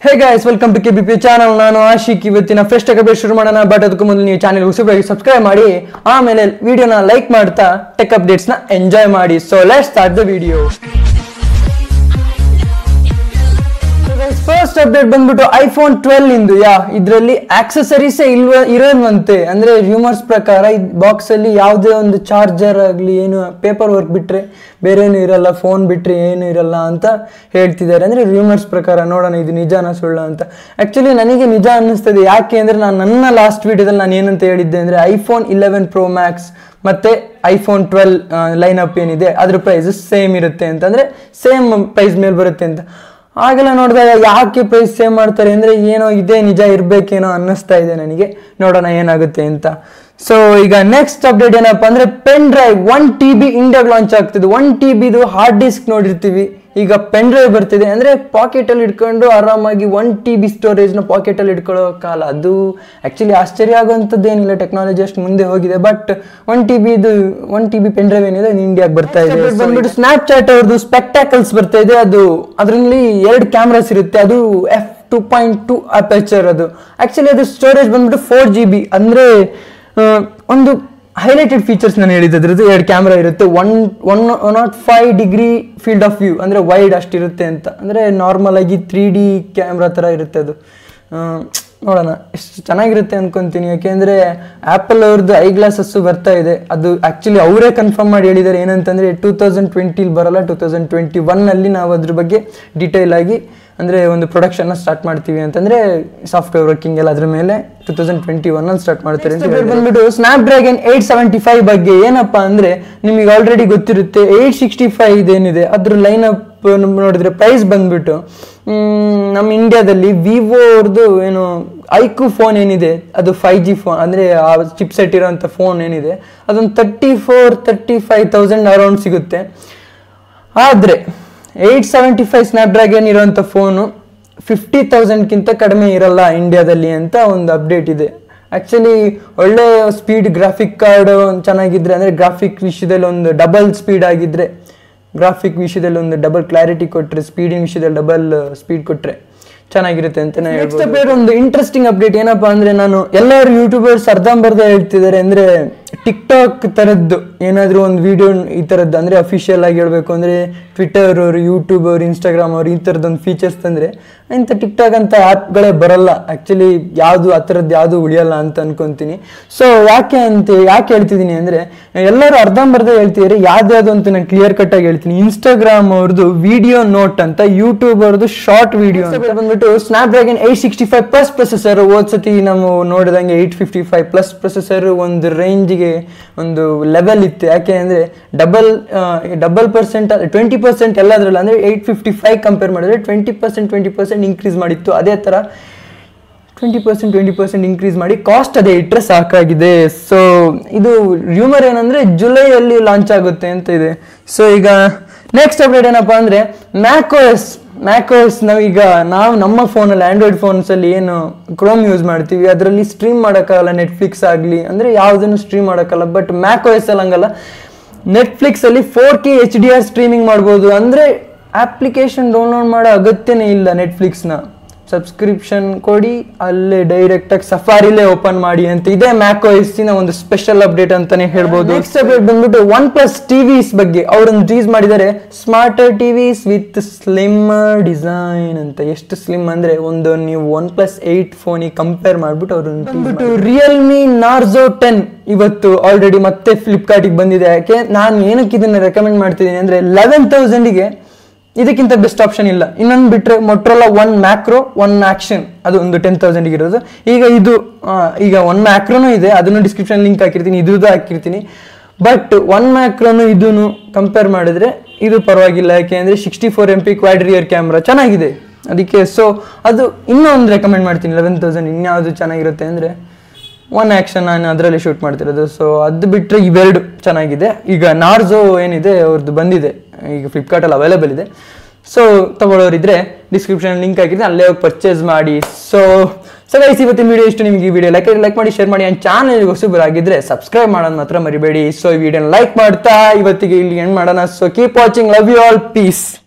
hey guys welcome to K B P channel ನಾನು ಆಶಿಕ್ ಇವತ್ತಿನ fresh tech update ಶುರು ಮಾಡೋಣ ಬಟ್ ಅದಕ್ಕೂ ಮೊದಲು ನೀವು ಚಾನಲ್ ಹೊಸಬಾಗಿ ಸಬ್ಸ್ಕ್ರೈಬ್ ಮಾಡಿ ಆಮೇಲೆ ವಿಡಿಯೋನ ಲೈಕ್ ಮಾಡ್ತಾ ಟೆಕ್ ಅಪ್ಡೇಟ್ಸ್ನ ಎಂಜಾಯ್ ಮಾಡಿ so let start the video first update ಬಂದ್ಬಿಟ್ಟು ಐಫೋನ್ ಟ್ವೆಲ್ ಇಂದು ಯಾ ಇದರಲ್ಲಿ ಆಕ್ಸೆಸರೀಸೇ ಇಲ್ವ ಇರೋನ್ವಂತೆ ಅಂದ್ರೆ ರೂಮರ್ಸ್ ಪ್ರಕಾರ ಈ ಬಾಕ್ಸ್ ಅಲ್ಲಿ ಯಾವುದೇ ಒಂದು ಚಾರ್ಜರ್ ಆಗಲಿ ಏನು ಪೇಪರ್ ವರ್ಕ್ ಬಿಟ್ರೆ ಬೇರೆ ಏನು ಇರಲ್ಲ ಫೋನ್ ಬಿಟ್ರೆ ಏನು ಇರಲ್ಲ ಅಂತ ಹೇಳ್ತಿದ್ದಾರೆ ಅಂದ್ರೆ ರೂಮರ್ಸ್ ಪ್ರಕಾರ ನೋಡೋಣ ಇದು ನಿಜಾನ ಸುಳ್ಳ ಅಂತ ಆಕ್ಚುಲಿ ನನಗೆ ನಿಜ ಅನ್ನಿಸ್ತದೆ ಯಾಕೆ ಅಂದ್ರೆ ನಾನು ನನ್ನ ಲಾಸ್ಟ್ ವಿಡಿಯೋದಲ್ಲಿ ನಾನು ಏನಂತ ಹೇಳಿದ್ದೆ ಅಂದ್ರೆ ಐಫೋನ್ ಇಲೆವೆನ್ ಪ್ರೋ ಮ್ಯಾಕ್ಸ್ ಮತ್ತೆ ಐಫೋನ್ ಟ್ವೆಲ್ ಲೈನ್ ಅಪ್ ಏನಿದೆ ಅದ್ರ ಪ್ರೈಸ್ ಸೇಮ್ ಇರುತ್ತೆ ಅಂತಂದ್ರೆ ಸೇಮ್ ಪ್ರೈಸ್ ಮೇಲೆ ಬರುತ್ತೆ ಅಂತ ಆಗೆಲ್ಲ ನೋಡಿದಾಗ ಯಾಕೆ ಪ್ರೈಸ್ ಸೇವ್ ಮಾಡ್ತಾರೆ ಅಂದರೆ ಏನೋ ಇದೇ ನಿಜ ಇರಬೇಕೇನೋ ಅನ್ನಿಸ್ತಾ ಇದೆ ನನಗೆ ನೋಡೋಣ ಏನಾಗುತ್ತೆ ಅಂತ ಸೊ ಈಗ ನೆಕ್ಸ್ಟ್ ಅಪ್ಡೇಟ್ ಏನಪ್ಪ ಅಂದರೆ pen drive one T B ಇಂಡಿಯಾಗೆ ಲಾಂಚ್ ಆಗ್ತಿದೆ ಒನ್ ಟಿ ಬಿದು ಹಾರ್ಡ್ ಡಿಸ್ಕ್ ನೋಡಿರ್ತೀವಿ ಈಗ ಪೆನ್ ಡ್ರೈವ್ ಬರ್ತಿದೆ ಅಂದರೆ ಪಾಕೆಟಲ್ಲಿ ಇಟ್ಕೊಂಡು ಆರಾಮಾಗಿ ಒನ್ ಟಿ ಬಿ ಸ್ಟೋರೇಜ್ನ ಪಾಕೆಟಲ್ಲಿ ಇಟ್ಕೊಳ್ಳೋ ಕಾಲ ಅದು ಆ್ಯಕ್ಚುಲಿ ಆಶ್ಚರ್ಯ ಆಗುವಂಥದ್ದು ಏನಿಲ್ಲ ಟೆಕ್ನಾಲಜಿ ಅಷ್ಟು ಮುಂದೆ ಹೋಗಿದೆ ಬಟ್ ಒನ್ ಟಿ ಬಿದು one T B pen drive ಏನಿದೆ ಅದು ಇಂಡಿಯಾಗೆ ಬರ್ತಾ ಇದೆ ಬಂದ್ಬಿಟ್ಟು ಸ್ನ್ಯಾಪ್ ಚಾಟ್ ಅವ್ರದ್ದು ಸ್ಪೆಕ್ಟಾಕಲ್ಸ್ ಬರ್ತಾ ಇದೆ ಅದು ಅದರಲ್ಲಿ ಎರಡು ಕ್ಯಾಮ್ರಾಸ್ ಇರುತ್ತೆ ಅದು F two point two aperture ಅದು ಆ್ಯಕ್ಚುಲಿ ಅದು ಸ್ಟೋರೇಜ್ ಬಂದ್ಬಿಟ್ಟು ಫೋರ್ ಜಿ ಬಿ ಅಂದರೆ ಒಂದು ಹೈಲೈಟೆಡ್ ಫೀಚರ್ಸ್ ನಾನು ಹೇಳಿದ್ದು ಅದ್ರದ್ದು ಎರಡು ಕ್ಯಾಮ್ರಾ ಇರುತ್ತೆ one one nought five degree field of view ಅಂದರೆ ವೈಡ್ ಅಷ್ಟಿರುತ್ತೆ ಅಂತ ಅಂದರೆ ನಾರ್ಮಲ್ ಆಗಿ ತ್ರೀ ಡಿ ಕ್ಯಾಮ್ರಾ ಥರ ಇರುತ್ತೆ ಅದು ಆ, ನೋಡೋಣ ಎಷ್ಟು ಚೆನ್ನಾಗಿರುತ್ತೆ ಅನ್ಕೊಂತೀನಿ ಯಾಕೆಂದರೆ ಆ್ಯಪಲ್ ಅವ್ರದ್ದು ಐ ಗ್ಲಾಸಸ್ಸು ಬರ್ತಾ ಇದೆ ಅದು ಆ್ಯಕ್ಚುಲಿ ಅವರೇ ಕನ್ಫರ್ಮ್ ಮಾಡಿ ಹೇಳಿದ್ದಾರೆ ಏನಂತಂದರೆ ಟೂ ತೌಸಂಡ್ ಟ್ವೆಂಟಿಲಿ ಬರಲ್ಲ ಟೂ ತೌಸಂಡ್ ಟ್ವೆಂಟಿ ಒನ್ನಲ್ಲಿ ನಾವು ಅದ್ರ ಬಗ್ಗೆ ಡೀಟೇಲ್ ಆಗಿ ಅಂದರೆ ಒಂದು ಪ್ರೊಡಕ್ಷನ್ನ ಸ್ಟಾರ್ಟ್ ಮಾಡ್ತೀವಿ ಅಂತಂದರೆ ಸಾಫ್ಟ್ವೇರ್ ವರ್ಕಿಂಗ್ ಎಲ್ಲ ಅದ್ರ ಮೇಲೆ ಟೂ ತೌಸಂಡ್ ಟ್ವೆಂಟಿ ಒನ್ನಲ್ಲಿ ಸ್ಟಾರ್ಟ್ ಮಾಡ್ತಾರೆ ಅಂತ ಬಂದ್ಬಿಟ್ಟು Snapdragon eight seventy five ಬಗ್ಗೆ ಏನಪ್ಪ ಅಂದರೆ ನಿಮಗೆ ಆಲ್ರೆಡಿ ಗೊತ್ತಿರುತ್ತೆ ಏಯ್ಟ್ ಸಿಕ್ಸ್ಟಿ ಫೈವ್ ಇದೇನಿದೆ ಅದ್ರ ಲೈನ್ ಅಪ್ ನೋಡಿದ್ರೆ ಪ್ರೈಸ್ ಬಂದ್ಬಿಟ್ಟು ಮ್, ನಮ್ಮ ಇಂಡಿಯಾದಲ್ಲಿ ವಿವೋ ಅವ್ರದ್ದು ಏನು ಐಕು ಫೋನ್ ಏನಿದೆ ಅದು ಫೈವ್ ಜಿ ಫೋನ್ ಅಂದರೆ ಆ ಚಿಪ್ ಸೆಟ್ ಇರೋಂಥ ಫೋನ್ ಏನಿದೆ ಅದೊಂದು thirty four thirty five thousand around ಸಿಗುತ್ತೆ ಆದರೆ eight seventy five Snapdragon ಇರೋಂಥ ಫೋನು ಫಿಫ್ಟಿ ತೌಸಂಡ್ಗಿಂತ ಕಡಿಮೆ ಇರಲ್ಲ ಇಂಡಿಯಾದಲ್ಲಿ ಅಂತ ಒಂದು ಅಪ್ಡೇಟ್ ಇದೆ ಆ್ಯಕ್ಚುಲಿ ಒಳ್ಳೆ ಸ್ಪೀಡ್ ಗ್ರಾಫಿಕ್ ಕಾರ್ಡ್ ಚೆನ್ನಾಗಿದ್ರೆ ಅಂದರೆ ಗ್ರಾಫಿಕ್ ವಿಷಯದಲ್ಲಿ ಒಂದು ಡಬಲ್ ಸ್ಪೀಡ್ ಆಗಿದ್ರೆ ಗ್ರಾಫಿಕ್ ವಿಷಯದಲ್ಲಿ ಒಂದು ಡಬಲ್ ಕ್ಲಾರಿಟಿ ಕೊಟ್ಟರೆ ಸ್ಪೀಡಿನ ವಿಷಯದಲ್ಲಿ ಡಬಲ್ ಸ್ಪೀಡ್ ಕೊಟ್ಟರೆ ಚೆನ್ನಾಗಿರುತ್ತೆ ಅಂತ ನೆಕ್ಸ್ಟ್ ಅಪ್ಡೇಟ್ ಒಂದು ಇಂಟ್ರೆಸ್ಟಿಂಗ್ ಅಪ್ಡೇಟ್ ಏನಪ್ಪ ಅಂದ್ರೆ ನಾನು ಎಲ್ಲರೂ ಯೂಟ್ಯೂಬರ್ಸ್ ಅರ್ಧಂಬರ್ಧ ಹೇಳ್ತಿದ್ದಾರೆ ಅಂದ್ರೆ ಟಿಕ್ ಟಾಕ್ ತರದ್ದು ಏನಾದರೂ ಒಂದು ವಿಡಿಯೋ ಈ ಥರದ್ದು ಅಂದ್ರೆ ಅಫಿಷಿಯಲ್ ಆಗಿ ಹೇಳ್ಬೇಕು ಅಂದ್ರೆ ಟ್ವಿಟರ್ ಅವರು ಯೂಟ್ಯೂಬ್ ಅವ್ರು ಇನ್ಸ್ಟಾಗ್ರಾಮ್ ಅವ್ರು ಈ ಥರದ್ದು ಒಂದು ಫೀಚರ್ಸ್ ತಂದ್ರೆ ಇಂಥ ಟಿಕ್ ಟಾಕ್ ಅಂತ ಆ್ಯಪ್ಗಳೇ ಬರಲ್ಲ ಆ್ಯಕ್ಚುಲಿ ಯಾವುದು ಆ ಥರದ್ದು ಯಾವುದು ಉಳಿಯಲ್ಲ ಅಂತ ಅನ್ಕೊಂತೀನಿ ಸೊ ಯಾಕೆ ಅಂತ ಯಾಕೆ ಹೇಳ್ತಿದ್ದೀನಿ ಅಂದ್ರೆ ಎಲ್ಲರೂ ಅರ್ಧಂಬರ್ಧ ಹೇಳ್ತಿದ್ದಾರೆ ಯಾವ್ದ್ಯಾವ್ದು ಅಂತ ನಾನು ಕ್ಲಿಯರ್ ಕಟ್ ಆಗಿ ಹೇಳ್ತೀನಿ ಇನ್ಸ್ಟಾಗ್ರಾಮ್ ಅವ್ರದ್ದು ವಿಡಿಯೋ ನೋಟ್ ಅಂತ ಯೂಟ್ಯೂಬ್ ಅವ್ರದ್ದು ಶಾರ್ಟ್ ವಿಡಿಯೋ ಅಂತ ಬಂದ್ಬಿಟ್ಟು Snapdragon eight sixty five plus processor ಓದ್ಸತಿ ನಾವು ನೋಡಿದಂಗೆ eight fifty five plus processor ಒಂದು ರೇಂಜ್ಗೆ ಒಂದು ಲೆವೆಲ್ ಇತ್ತು ಯಾಕೆ ಅಂದರೆ double double percent twenty percent ಎಲ್ಲದರಲ್ಲ ಅಂದರೆ ಏಯ್ಟ್ ಫಿಫ್ಟಿ ಫೈವ್ ಕಂಪೇರ್ ಮಾಡಿದ್ರೆ twenty percent twenty percent increase ಮಾಡಿತ್ತು ಅದೇ ಥರ twenty percent twenty percent increase ಮಾಡಿ ಕಾಸ್ಟ್ ಅದೇ ಇಟ್ಟರೆ ಸಾಕಾಗಿದೆ ಸೊ ಇದು ರ್ಯೂಮರ್ ಏನಂದ್ರೆ ಜುಲೈಯಲ್ಲಿ ಲಾಂಚ್ ಆಗುತ್ತೆ ಅಂತ ಇದೆ ಸೊ ಈಗ ನೆಕ್ಸ್ಟ್ ಅಪ್ಡೇಟ್ ಏನಪ್ಪ ಅಂದ್ರೆ ಮ್ಯಾಕೋಎಸ್ ಮ್ಯಾಕೋಎಸ್ ನಾವೀಗ ನಾವು ನಮ್ಮ ಫೋನಲ್ಲಿ ಆಂಡ್ರಾಯ್ಡ್ ಫೋನ್ಸಲ್ಲಿ ಏನು ಕ್ರೋಮ್ ಯೂಸ್ ಮಾಡ್ತೀವಿ ಅದರಲ್ಲಿ ಸ್ಟ್ರೀಮ್ ಮಾಡೋಕ್ಕಾಗಲ್ಲ ನೆಟ್ಫ್ಲಿಕ್ಸ್ ಆಗಲಿ ಅಂದರೆ ಯಾವುದನ್ನು ಸ್ಟ್ರೀಮ್ ಮಾಡೋಕ್ಕಲ್ಲ ಬಟ್ ಮ್ಯಾಕೋಎಸ್ ಅಲ್ಲಿ ಹಂಗಲ್ಲ ನೆಟ್ಫ್ಲಿಕ್ಸ್ ಅಲ್ಲಿ four K H D R streaming ಮಾಡ್ಬೋದು ಅಂದರೆ ಅಪ್ಲಿಕೇಶನ್ ಡೌನ್ಲೋಡ್ ಮಾಡೋ ಅಗತ್ಯನೇ ಇಲ್ಲ ನೆಟ್ಫ್ಲಿಕ್ಸ್ನ ಸಬ್ಸ್ಕ್ರಿಪ್ಷನ್ ಕೊಡಿ ಅಲ್ಲೇ ಡೈರೆಕ್ಟ್ ಆಗಿ ಸಫಾರಿಲೇ ಓಪನ್ ಮಾಡಿ ಅಂತ ಇದೆ ಮ್ಯಾಕೋ ನ ಒಂದು ಸ್ಪೆಷಲ್ ಅಪ್ಡೇಟ್ ಅಂತಾನೆ ಹೇಳ್ಬೋದು ನೆಕ್ಸ್ಟ್ ಅಪ್ಡೇಟ್ ಬಂದ್ಬಿಟ್ಟು ಒನ್ ಪ್ಲಸ್ ಟಿವಿಸ್ ಬಗ್ಗೆ ಅವ್ರನ್ನ ರೀಸ್ ಮಾಡಿದ್ದಾರೆ smarter TVs with slim design ಅಂತ ಎಷ್ಟು ಸ್ಲಿಮ್ ಅಂದ್ರೆ ಒಂದು ನೀವು ಒನ್ ಪ್ಲಸ್ ಏಟ್ ಫೋನಿಗೆ ಕಂಪೇರ್ ಮಾಡ್ಬಿಟ್ಟು ಅವ್ರನ್ನ ಬಂದ್ಬಿಟ್ಟು ರಿಯಲ್ಮಿ ನಾರ್ಜೋ ಟೆನ್ ಇವತ್ತು ಆಲ್ರೆಡಿ ಮತ್ತೆ ಫ್ಲಿಪ್ಕಾರ್ಟಿಗೆ ಬಂದಿದೆ ಯಾಕೆ ನಾನು ಏನಕ್ಕೆ ಇದನ್ನ ರೆಕಮೆಂಡ್ ಮಾಡ್ತಿದ್ದೀನಿ ಅಂದ್ರೆ ಲೆವೆನ್ ತೌಸಂಡಿಗೆ ಇದಕ್ಕಿಂತ ಬೆಸ್ಟ್ ಆಪ್ಷನ್ ಇಲ್ಲ ಇನ್ನೊಂದು ಬಿಟ್ರೆ Motorola One Macro One Action ಅದು ಒಂದು ಟೆನ್ ತೌಸಂಡ್ ಇರೋದು ಈಗ ಇದು ಆ, ಈಗ ಒನ್ ಮ್ಯಾಕ್ರೋನು ಇದೆ ಅದನ್ನು ಡಿಸ್ಕ್ರಿಪ್ಷನ್ ಲಿಂಕ್ ಹಾಕಿರ್ತೀನಿ ಇದ್ರದ್ದು ಹಾಕಿರ್ತೀನಿ ಬಟ್ ಒನ್ ಮ್ಯಾಕ್ರೋನು ಇದನ್ನು ಕಂಪೇರ್ ಮಾಡಿದ್ರೆ ಇದು ಪರವಾಗಿಲ್ಲ ಯಾಕೆ ಅಂದರೆ sixty four M P quad rear camera ಚೆನ್ನಾಗಿದೆ ಅದಕ್ಕೆ ಸೊ ಅದು ಇನ್ನೂ ಒಂದು ರೆಕಮೆಂಡ್ ಮಾಡ್ತೀನಿ ಲೆವೆನ್ ತೌಸಂಡ್ ಇನ್ಯಾವುದು ಚೆನ್ನಾಗಿರುತ್ತೆ ಅಂದರೆ ಒನ್ ಆ್ಯಕ್ಷನ್ ನಾನು ಅದರಲ್ಲಿ ಶೂಟ್ ಮಾಡ್ತಿರೋದು ಸೊ ಅದು ಬಿಟ್ಟರೆ ಇವೆರಡು ಚೆನ್ನಾಗಿದೆ ಈಗ ನಾರ್ಜೋ ಏನಿದೆ ಅವ್ರದ್ದು ಬಂದಿದೆ ಈಗ ಫ್ಲಿಪ್ಕಾರ್ಟಲ್ಲಿ ಅವೈಲೇಬಲ್ ಇದೆ ಸೊ ತಗೊಳ್ಳೋರಿದ್ರೆ ಡಿಸ್ಕ್ರಿಪ್ಷನ್ ಲಿಂಕ್ ಹಾಕಿದ್ರೆ ಅಲ್ಲೇ ಹೋಗಿ ಪರ್ಚೇಸ್ ಮಾಡಿ ಸೊ ಸೊ ಗೈಸ್ ಇವತ್ತಿನ ವಿಡಿಯೋ ಇಷ್ಟು ನಿಮಗೆ ಈ ವಿಡಿಯೋ ಲೈಕ್ ಲೈಕ್ ಮಾಡಿ ಶೇರ್ ಮಾಡಿ ಆ್ಯಂಡ್ ಚಾನಲ್ಗೆ ಹೊಸಬರಾಗಿದ್ದರೆ ಸಬ್ಸ್ಕ್ರೈಬ್ ಮಾಡೋದು ಮಾತ್ರ ಮರಿಬೇಡಿ ಸೊ ಈ ವಿಡಿಯೋನ ಲೈಕ್ ಮಾಡ್ತಾ ಇವತ್ತಿಗೆ ಇಲ್ಲಿ ಎಂಡ್ ಮಾಡೋಣ so keep watching love you all piece